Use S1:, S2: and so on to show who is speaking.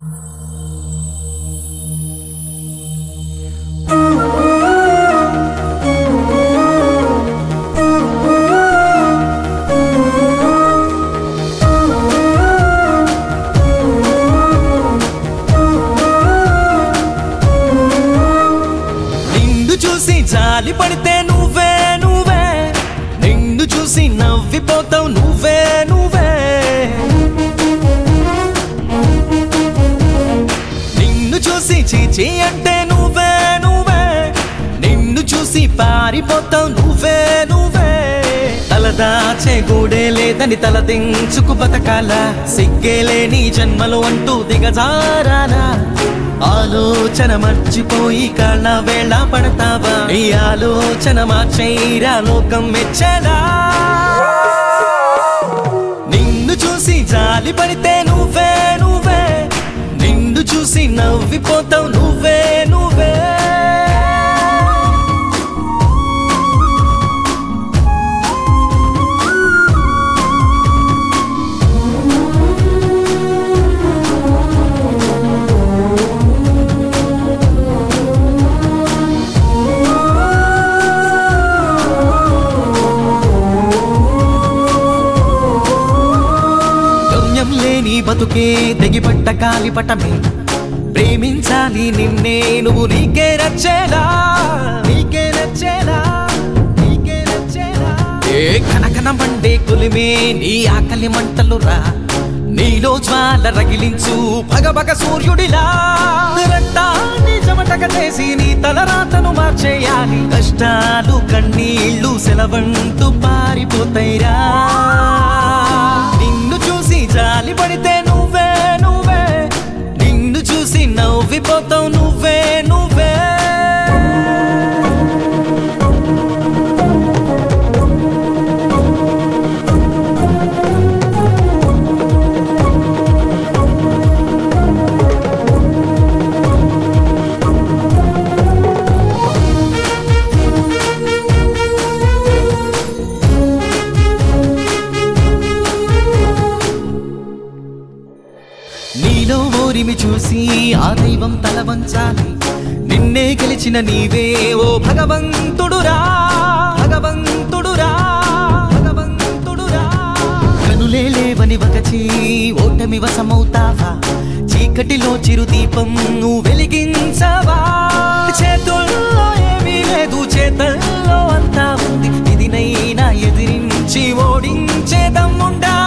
S1: నిన్ను చూసి జాలి పడితే నువ్వే నువ్వే నిన్ను చూసి నవ్విపోతావు నువ్వే నువ్వే నిన్ను చూసి చీచి అంటే నువ్వే నువ్వే నిన్ను చూసి పారిపోతావు నువ్వే నువ్వే తలదాచే గూడే లేదని తల దించుకు బతకాల సిగ్గేలే నీ జన్మలు అంటూ దిగజారానా ఆలోచన మర్చిపోయి కాళ్ళ వేళ పడతావా ఈ ఆలోచన మార్చైరా లోకం మెచ్చలా నిన్ను చూసి జాలి పడితే నువ్వే నువ్వే నిన్ను చూసి నవ్విపోతావు నువ్వే నువ్వే గమ్యం లేని బతుకే తెగిపట్ట కాలిపటమే ప్రేమించాలి నిన్నే నువ్వు నీకే నచ్చేలా నీకే నచ్చేలా నీకే నచ్చేలా ఏ కనకన మండే కులిమే నీ ఆకలి మంటలు రా నీలో జ్వాల రగిలించు భగభగ సూర్యుడిలా రక్తాన్ని చెమటక చేసి నీ తలరాతను మార్చేయాలి కష్టాలు కన్నీళ్లు సెలవంటూ పారిపోతాయిరా నిన్ను చూసి జాలి పడితే నువ్వే నువ్వే నిన్ను చూసి నవ్విపోతావు నువ్వే నువ్వే నీలో ఓరిమి చూసి ఆ దైవం తల వంచాలి నిన్నే గెలిచిన నీవే ఓ భగవంతుడురా భగవంతుడురా భగవంతుడురా కనులే లేవని వకచి ఓటమి వశమవుతావా చీకటిలో చిరుదీపం నువ్వు వెలిగించవా చేతుల్లో ఏమీ లేదు చేతల్లో అంతా ఉంది ఇదినైనా ఎదిరించి ఓడించే దమ్ముండా